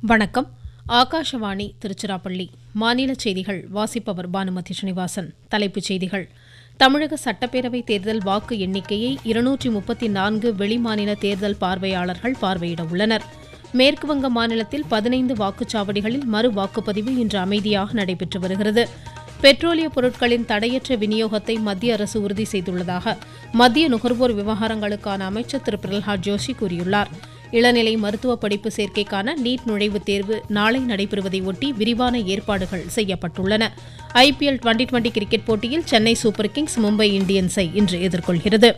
வணக்கம் ஆகாஷவாணி திருச்சிராப்பள்ளி மாநில செய்திகள் வாசிப்பவர் பானுமதி ஸ்ரீனிவாசன் தலைப்புச் செய்திகள் தமிழக சட்டப்பேரவை தேர்தல் வாக்கு எண்ணிக்கையை இருநூற்றி முப்பத்தி நான்கு வெளிமாநில தேர்தல் பார்வையாளர்கள் பார்வையிட உள்ளனர் மேற்குவங்க மாநிலத்தில் பதினைந்து வாக்குச்சாவடிகளில் மறு வாக்குப்பதிவு இன்று அமைதியாக நடைபெற்று வருகிறது பெட்ரோலிய பொருட்களின் தடையற்ற விநியோகத்தை மத்திய அரசு உறுதி செய்துள்ளதாக மத்திய நுகர்வோர் விவகாரங்களுக்கான அமைச்சர் திரு பிரல்ஹாத் ஜோஷி கூறியுள்ளார் இளநிலை மருத்துவ படிப்பு சேர்க்கைக்கான நீட் நுழைவுத் தேர்வு நாளை நடைபெறுவதை ஒட்டி விரிவான ஏற்பாடுகள் செய்யப்பட்டுள்ளன ஐபிஎல் டுவெண்டி டுவெண்டி கிரிக்கெட் போட்டியில் சென்னை சூப்பர் கிங்ஸ் மும்பை இந்தியன்ஸை இன்று எதிர்கொள்கிறது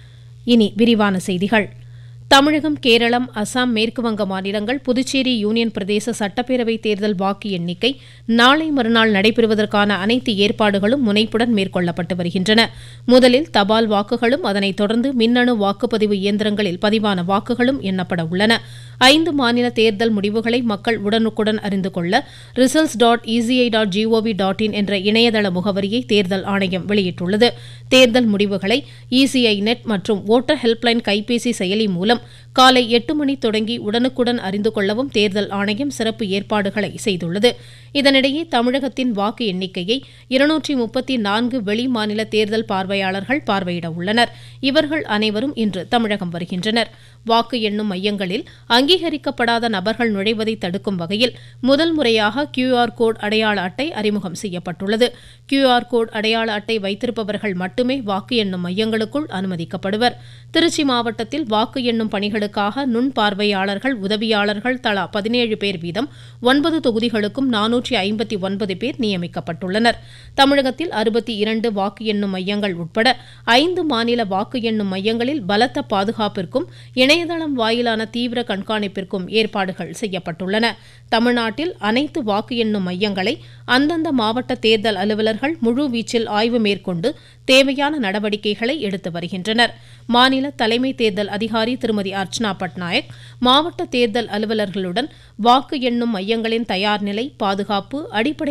இனி விரிவான செய்திகள் தமிழகம் கேரளம் அசாம் மேற்குவங்க மாநிலங்கள் புதுச்சேரி யூனியன் பிரதேச சட்டப்பேரவை தேர்தல் வாக்கு எண்ணிக்கை நாளை மறுநாள் நடைபெறுவதற்கான அனைத்து ஏற்பாடுகளும் முனைப்புடன் மேற்கொள்ளப்பட்டு வருகின்றன முதலில் தபால் வாக்குகளும் அதனைத் தொடர்ந்து மின்னணு வாக்குப்பதிவு இயந்திரங்களில் பதிவான வாக்குகளும் எண்ணப்பட உள்ளன ஐந்து மாநில தேர்தல் முடிவுகளை மக்கள் உடனுக்குடன் அறிந்து கொள்ள results dot ECI dot gov dot in என்ற இணையதள முகவரியை தேர்தல் ஆணையம் வெளியிட்டுள்ளது தேர்தல் முடிவுகளை இசிஐ நெட் மற்றும் ஓட்டர் ஹெல்ப்லைன் கைபேசி செயலி மூலம் காலை எட்டு மணி தொடங்கி உடனுக்குடன் அறிந்து கொள்ளவும் தேர்தல் ஆணையம் சிறப்பு ஏற்பாடுகளை செய்துள்ளது இதனிடையே தமிழகத்தின் வாக்கு எண்ணிக்கையை இருநூற்றி முப்பத்தி நான்கு வெளி மாநில தேர்தல் பார்வையாளர்கள் பார்வையிட உள்ளனர் இவர்கள் அனைவரும் இன்று தமிழகம் வருகின்றனர் வாக்கு எண்ணும் மையங்களில் அங்கீகரிக்கப்படாத நபர்கள் நுழைவதை தடுக்கும் வகையில் முதல் முறையாக கியூஆர் கோட் அடையாள அட்டை அறிமுகம் செய்யப்பட்டுள்ளது கியூஆர் கோட் அடையாள அட்டை வைத்திருப்பவர்கள் மட்டுமே வாக்கு எண்ணும் மையங்களுக்குள் அனுமதிக்கப்படுவர் திருச்சி மாவட்டத்தில் வாக்கு எண்ணும் பணிகளுக்காக நுண் பார்வையாளர்கள் உதவியாளர்கள் தலா பதினேழு பேர் வீதம் ஒன்பது தொகுதிகளுக்கும் நானூற்றி ஐம்பத்தி ஒன்பது பேர் நியமிக்கப்பட்டுள்ளனர் தமிழகத்தில் அறுபத்தி இரண்டு வாக்கு எண்ணும் மையங்கள் உட்பட ஐந்து மாநில வாக்கு எண்ணும் மையங்களில் பலத்த பாதுகாப்பிற்கும் இணையதளம் வாயிலான தீவிர கண்காணிப்பிற்கும் ஏற்பாடுகள் செய்யப்பட்டுள்ளன தமிழ்நாட்டில் அனைத்து வாக்கு எண்ணும் மையங்களை அந்தந்த மாவட்ட தேர்தல் அலுவலர்கள் முழு வீச்சில் ஆய்வு மேற்கொண்டு தேவையான நடவடிக்கைகளை எடுத்து வருகின்றனர் மாநில தலைமை தேர்தல் அதிகாரி திருமதி அர்ச்சனா பட்நாயக் மாவட்ட தேர்தல் அலுவலர்களுடன் வாக்கு எண்ணும் மையங்களின் தயார் நிலை பாதுகாப்பு அடிப்படை